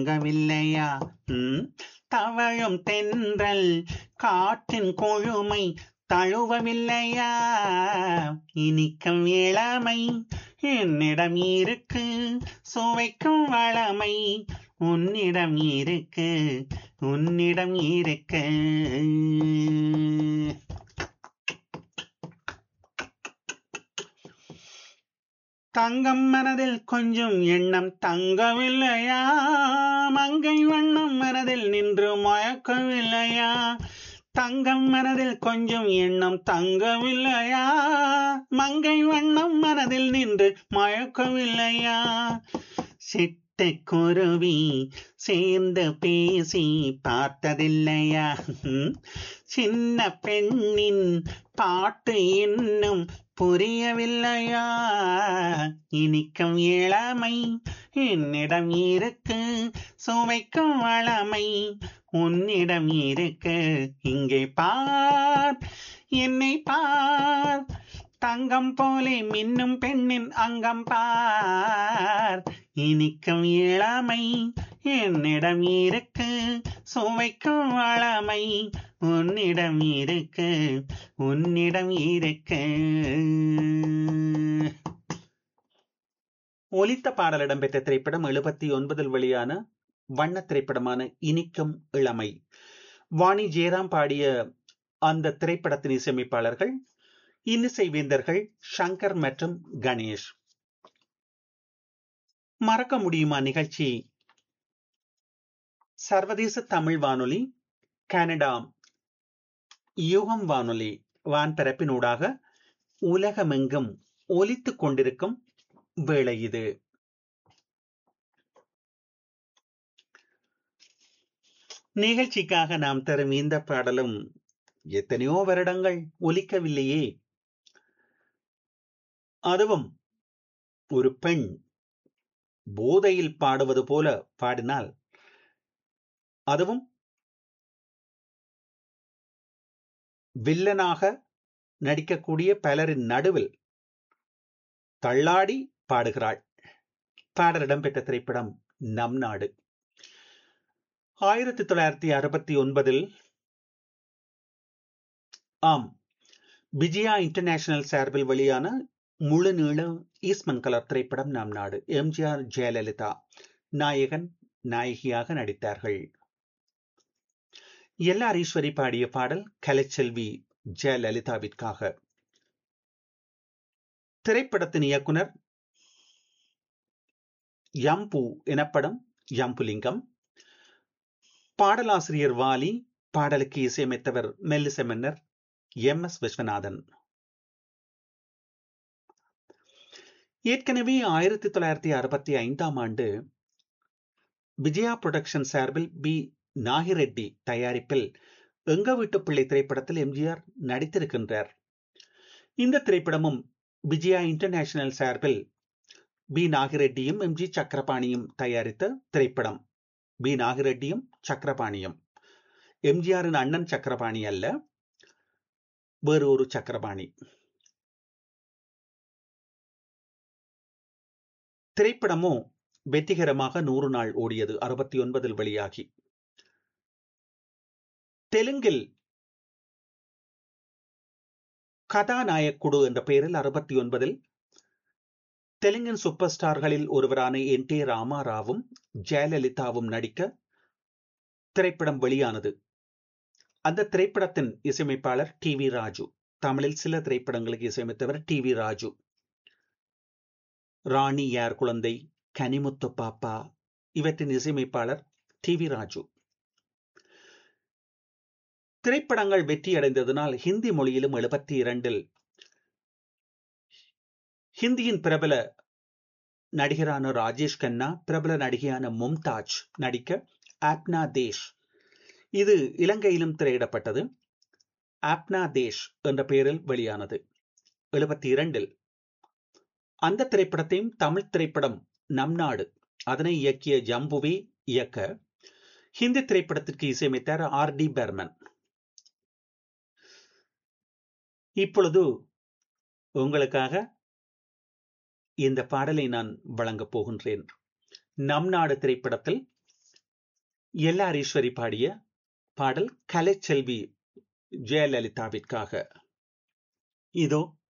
தங்கவில்லையா ம்? தவழும் தென்றல் காற்றின் கொழுமை தழுவவில்லையா இனிக்கும் இளமை என்னிடம் இருக்கு சுவைக்கும் வளமை உன்னிடம் இருக்கு உன்னிடம் இருக்கு தங்கம் மனதில் கொஞ்சம் எண்ணம் தங்கவில்லையா மங்கை வண்ணம் மனதில் நின்று மயக்கவில்லையா தங்கம் மனதில் கொஞ்சம் எண்ணம் தங்கவில்லையா மங்கை வண்ணம் மனதில் நின்று மயக்கவில்லையா சிட்டுக்குருவி சேர்ந்து பேசி பார்த்ததில்லையா சின்ன பெண்ணின் பாட்டு இன்னும் புரியவில்லையா இனிக்கும் இளமை என்னிடம் இருக்கு சுவைக்கும் வளமை உன்னிடம் இருக்கு இங்கே பார் என்னை பார் தங்கம் போலே மின்னும் பெண்ணின் அங்கம் பார் இனிக்கும் இளமை என்னிடம் இருக்கு சுவைக்கும் வளமை உன்னிடம் இருக்கு உன்னிடம் இருக்கு ஒலித்த பாடல் இடம்பெற்ற திரைப்படம் எழுபத்தி ஒன்பதில் வெளியான வண்ண திரைப்படமான இனிக்கும் இளமை வாணி ஜெயராம் பாடிய அந்த திரைப்படத்தின் இசையமைப்பாளர்கள் இன்னிசை வேந்தர்கள் சங்கர் மற்றும் கணேஷ் மறக்க முடியுமா நிகழ்ச்சி சர்வதேச தமிழ் வானொலி கனடா யுகம் வானொலி வான்பரப்பினூடாக உலகமெங்கும் ஒலித்துக் கொண்டிருக்கும் வேளை இது நிகழ்ச்சிக்காக நாம் தரும் இந்த பாடலும் எத்தனையோ வருடங்கள் ஒலிக்கவில்லையே அதுவும் ஒரு பெண் போதையில் பாடுவது போல பாடினால் அதுவும் வில்லனாக நடிக்கக்கூடிய பலரின் நடுவில் தள்ளாடி பாடுகிறாள் பாடல் இடம்பெற்ற திரைப்படம் நம் நாடு ஆயிரத்தி தொள்ளாயிரத்தி அறுபத்தி ஒன்பதில் ஆம் விஜயா இன்டர்நேஷனல் சார்பில் வெளியான முழு நீள ஈஸ்மன் கலர் திரைப்படம் நம் நாடு எம்ஜிஆர் ஜெயலலிதா நாயகன் நாயகியாக நடித்தார்கள் எல்லார் ஈஸ்வரி பாடிய பாடல் கலைச்செல்வி ஜெயலலிதாவிற்காக திரைப்படத்தின் இயக்குனர் யம்பு எனப்படும் யம்புலிங்கம் பாடலாசிரியர் வாலி பாடலுக்கு இசையமைத்தவர் மெல்லிச மன்னர் எம் எஸ் விஸ்வநாதன் ஏற்கனவே ஆயிரத்தி தொள்ளாயிரத்தி அறுபத்தி ஐந்தாம் ஆண்டு விஜயா புரொடக்ஷன் சார்பில் பி நாகிரெட்டி தயாரிப்பில் எங்க வீட்டு பிள்ளை திரைப்படத்தில் எம்ஜிஆர் நடித்திருக்கின்றார் இந்த திரைப்படமும் விஜயா இன்டர்நேஷனல் சார்பில் பி நாகிரெட்டியும் எம் ஜி சக்கரபாணியும் தயாரித்த திரைப்படம் பி நாகிரெட்டியும் சக்கரபாணியும் எம்ஜிஆரின் அண்ணன் சக்கரபாணி அல்ல வேறு ஒரு சக்கரபாணி திரைப்படமோ வெற்றிகரமாக நூறு நாள் ஓடியது அறுபத்தி ஒன்பதில் வெளியாகி தெலுங்கில் கதாநாயக்குடு என்ற பெயரில் அறுபத்தி ஒன்பதில் தெலுங்கின் சூப்பர் ஸ்டார்களில் ஒருவரான என் டி ராமாராவும் ஜெயலலிதாவும் நடிக்க திரைப்படம் வெளியானது அந்த திரைப்படத்தின் இசையமைப்பாளர் டி வி ராஜு தமிழில் சில திரைப்படங்களுக்கு இசையமைத்தவர் டி வி ராஜு ராணி யார் குழந்தை கனிமுத்து பாப்பா இவற்றின் இசையமைப்பாளர் டி வி ராஜு திரைப்படங்கள் வெற்றியடைந்ததனால் ஹிந்தி மொழியிலும் எழுபத்தி இரண்டில் ஹிந்தியின் பிரபல நடிகரான ராஜேஷ் கண்ணா பிரபல நடிகையான மும்தாஜ் நடிக்க ஆப்னா தேஷ் இது இலங்கையிலும் திரையிடப்பட்டது ஆப்னா தேஷ் என்ற பெயரில் வெளியானது எழுபத்தி இரண்டில் அந்த திரைப்படத்தையும் தமிழ் திரைப்படம் நம் நாடு அதனை இயக்கிய ஜம்புவே இயக்க ஹிந்தி திரைப்படத்திற்கு இசையமைத்தார் ஆர் டி பெர்மன் இப்பொழுது உங்களுக்காக இந்த பாடலை நான் வழங்கப் போகின்றேன் நம் நாடு திரைப்படத்தில் எல் ஆர் ஈஸ்வரி பாடிய பாடல் கலைச்செல்வி ஜெயலலிதாவிற்காக இதோ